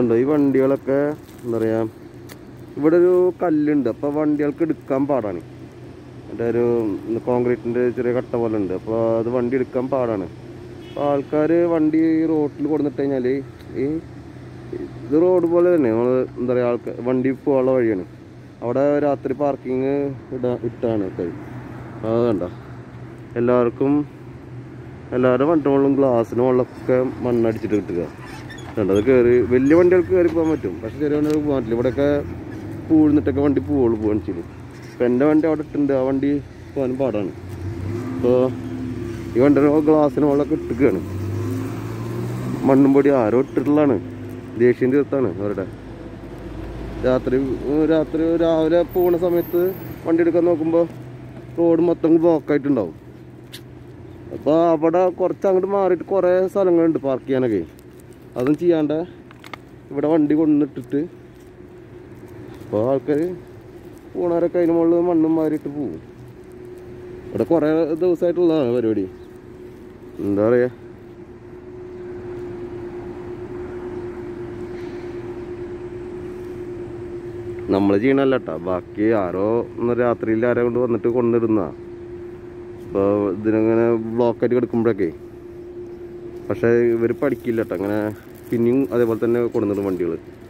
ഇതുണ്ടോ ഈ വണ്ടികളൊക്കെ എന്താ പറയാ ഇവിടെ ഒരു കല്ലുണ്ട് അപ്പൊ വണ്ടികൾക്ക് എടുക്കാൻ പാടാണ് എൻ്റെ ഒരു കോൺക്രീറ്റിന്റെ ചെറിയ കട്ട പോലെ ഉണ്ട് അപ്പോൾ അത് വണ്ടി എടുക്കാൻ പാടാണ് അപ്പോൾ ആൾക്കാർ വണ്ടി റോട്ടിൽ കൊടുത്തിട്ട് കഴിഞ്ഞാൽ ഈ ഇത് റോഡ് പോലെ തന്നെ നമ്മൾ എന്താ പറയുക ആൾക്കാർ വണ്ടി പോകാനുള്ള വഴിയാണ് അവിടെ രാത്രി പാർക്കിങ് ഇടാ ഇട്ടാണ് ഒക്കെ അത് കണ്ട എല്ലാവർക്കും എല്ലാവരുടെ വണ്ടി മുകളിലും ഗ്ലാസ്സിന് മുകളിലൊക്കെ മണ്ണടിച്ചിട്ട് കിട്ടുക കണ്ടോ അത് കയറി വലിയ വണ്ടികൾക്ക് കയറി പോകാൻ പറ്റും പക്ഷെ ചെറിയ വണ്ടികൾക്ക് പോകാൻ പറ്റില്ല ഇവിടെയൊക്കെ പൂഴ്ന്നിട്ടൊക്കെ വണ്ടി പോവുള്ളൂ പോകാൻ ചെയ്യും ഇപ്പം എൻ്റെ വണ്ടി അവിടെ ഇട്ടുണ്ട് ആ വണ്ടി പോകാൻ പാടാണ് അപ്പോൾ ഈ വണ്ടിയുടെ ഗ്ലാസ്സിന് മുകളിലൊക്കെ ഇട്ടുകയാണ് മണ്ണും പൊടി ആരോ ഇട്ടിട്ടുള്ളതാണ് ദേഷ്യം തീർത്താണ് അവരുടെ രാത്രി ഉം, രാത്രി രാവിലെ പോണ സമയത്ത് വണ്ടി എടുക്കാൻ നോക്കുമ്പോൾ റോഡ് മൊത്തം ബ്ലോക്ക് ആയിട്ടുണ്ടാവും അപ്പോൾ അവിടെ കുറച്ച് അങ്ങോട്ട് മാറിയിട്ട് കുറേ സ്ഥലങ്ങളുണ്ട് പാർക്ക് ചെയ്യാനൊക്കെ അതും ചെയ്യാണ്ട് ഇവിടെ വണ്ടി കൊണ്ടിട്ടിട്ട് അപ്പോൾ ആൾക്കാർ പോണവരൊക്കെ അതിന് മുകളിൽ മണ്ണും മാറിയിട്ട് പോവും ഇവിടെ കുറേ ദിവസമായിട്ടുള്ളതാണ് പരിപാടി എന്താ പറയുക നമ്മൾ ചെയ്യണല്ല കേട്ടോ ബാക്കി ആരോ ഒന്ന് രാത്രിയിൽ ആരോ കൊണ്ട് വന്നിട്ട് കൊണ്ടിടുന്ന ഇപ്പോൾ ഇതിനങ്ങനെ ബ്ലോക്കായിട്ട് കിടക്കുമ്പോഴൊക്കെ പക്ഷേ ഇവർ പഠിക്കില്ല കേട്ടോ അങ്ങനെ പിന്നെയും അതേപോലെ തന്നെ കൊണ്ടുവന്നിടും വണ്ടികൾ